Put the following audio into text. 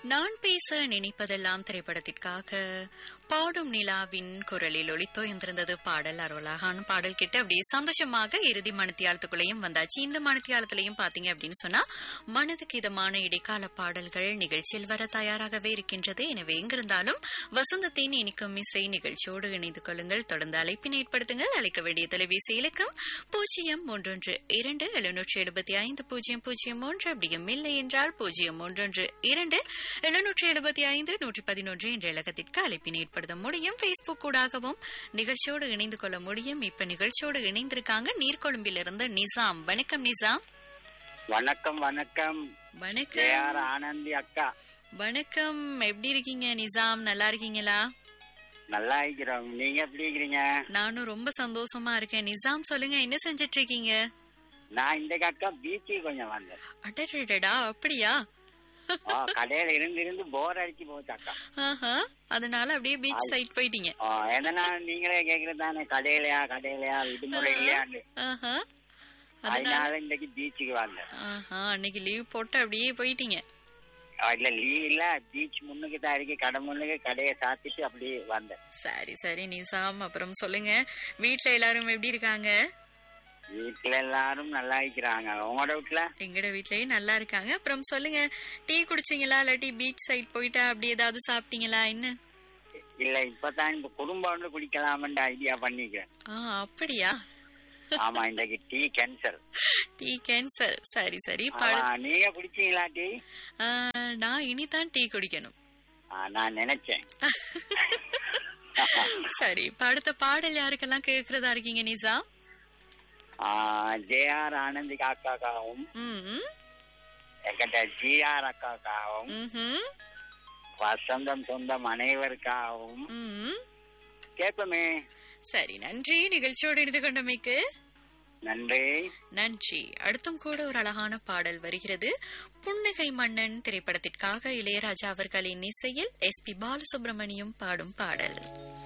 நான் பேச நினைப்பதெல்லாம் திரைப்படத்திற்காக பாடும் நிலாவின் குரலில் ஒளித்தோ இருந்திருந்தது பாடல் அருளாகான பாடல் கிட்ட அப்படியே சந்தோஷமாக இறுதி மனத்தியாலத்துக்குள்ளேயும் வந்தாச்சு இந்த மனத்தியாலத்திலையும் பாத்தீங்க அப்படின்னு சொன்னா மனதுக்கு இதமான இடைக்கால பாடல்கள் நிகழ்ச்சியில் வர தயாராகவே இருக்கின்றது எனவே எங்கிருந்தாலும் வசந்தத்தின் இனிக்கும் இசை நிகழ்ச்சியோடு இணைந்து கொள்ளுங்கள் தொடர்ந்து அழைப்பினை ஏற்படுத்துங்கள் அழைக்க வேண்டிய தொலைபேசி இலக்கம் பூஜ்ஜியம் ஒன்றொன்று இரண்டு எழுநூற்றி எழுபத்தி ஐந்து பூஜ்ஜியம் பூஜ்ஜியம் ஒன்று அப்படியும் இல்லை என்றால் பூஜ்ஜியம் ஒன்றொன்று இரண்டு எழுநூற்றி எழுபத்தி ஐந்து நூற்றி பதினொன்று என்ற இலக்கத்திற்கு அழைப்பினை ஏற்படுத்த முடியும் பேஸ்புக் கூடாகவும் நிகழ்ச்சியோடு இணைந்து கொள்ள முடியும் இப்ப நிகழ்ச்சியோடு இணைந்திருக்காங்க நீர்கொழும்பிலிருந்து நிசாம் வணக்கம் நிசாம் வணக்கம் வணக்கம் வணக்கம் ஜேஆர் ஆனந்தி அக்கா வணக்கம் எப்படி இருக்கீங்க நிசாம் நல்லா இருக்கீங்களா நல்லா இருக்கிறோம் நீங்க எப்படி இருக்கிறீங்க நானும் ரொம்ப சந்தோஷமா இருக்கேன் நிசாம் சொல்லுங்க என்ன செஞ்சிட்டு இருக்கீங்க நான் இந்த அக்கா பீச்சுக்கு கொஞ்சம் வந்தேன் அடடடா அப்படியா ஆ, கடையில இருந்து இருந்து போர் அடிச்சு போச்சு அக்கா ஆஹா, அதனால அப்படியே பீச் சைட் போயிட்டீங்க ஆ, எதனா நீங்களே கேக்குறது தானே கடையிலயா கடையிலயா விடுமுறை இல்லையான்னு ஆஹா, அதனால இன்னைக்கு பீச்சுக்கு வந்தேன் ஆஹா, அன்னைக்கு லீவ் போட்டு அப்படியே போயிட்டீங்க ஆ, இல்ல லீவ் இல்ல பீச் முன்னுக்கு தான் இருக்கு கடை முன்னுக்கு கடையை சாத்திட்டு அப்படியே வந்தேன் சரி சரி நிசாம் அப்புறம் சொல்லுங்க வீட்ல எல்லாரும் எப்படி இருக்காங்க வீட்டுல எல்லாரும் நல்லா இருக்கிறாங்க உங்களோட வீட்டுல எங்கட வீட்லயும் நல்லா இருக்காங்க அப்புறம் சொல்லுங்க டீ குடிச்சீங்களா இல்லாட்டி பீச் சைட் போயிட்டா அப்படி ஏதாவது சாப்பிட்டீங்களா என்ன இல்ல இப்பதான் இந்த குடும்பம் வந்து குடிக்கலாம்னு ஐடியா பண்ணிக்கிறேன் ஆ அப்படியா ஆமா இன்னைக்கு டீ கேன்சல் டீ கேன்சர் சரி சரி ஆமா, படு- நீங்க குடிச்சீங்களா டீ ஆ, நான் இனிதான் டீ குடிக்கணும் ஆ, நான் நினைச்சேன் சரி இப்ப அடுத்த பாடல் யாருக்கெல்லாம் கேக்குறதா இருக்கீங்க நிசாம் ஜேஆர் ஆனந்தி அக்காக்காவும் ம் என்கிட்ட ஜிஆர் அக்காக்காவும் ம்ஹும். வசந்தம் சொந்தம் அனைவருக்காகவும் ம் கேட்போமே சரி நன்றி நிகழ்ச்சியோடு இணைந்து கொண்டமைக்கு நன்றி நன்றி அடுத்தும் கூட ஒரு அழகான பாடல் வருகிறது புன்னகை மன்னன் திரைப்படத்திற்காக இளையராஜா அவர்களின் இசையில் எஸ் பி பாலசுப்ரமணியம் பாடும் பாடல்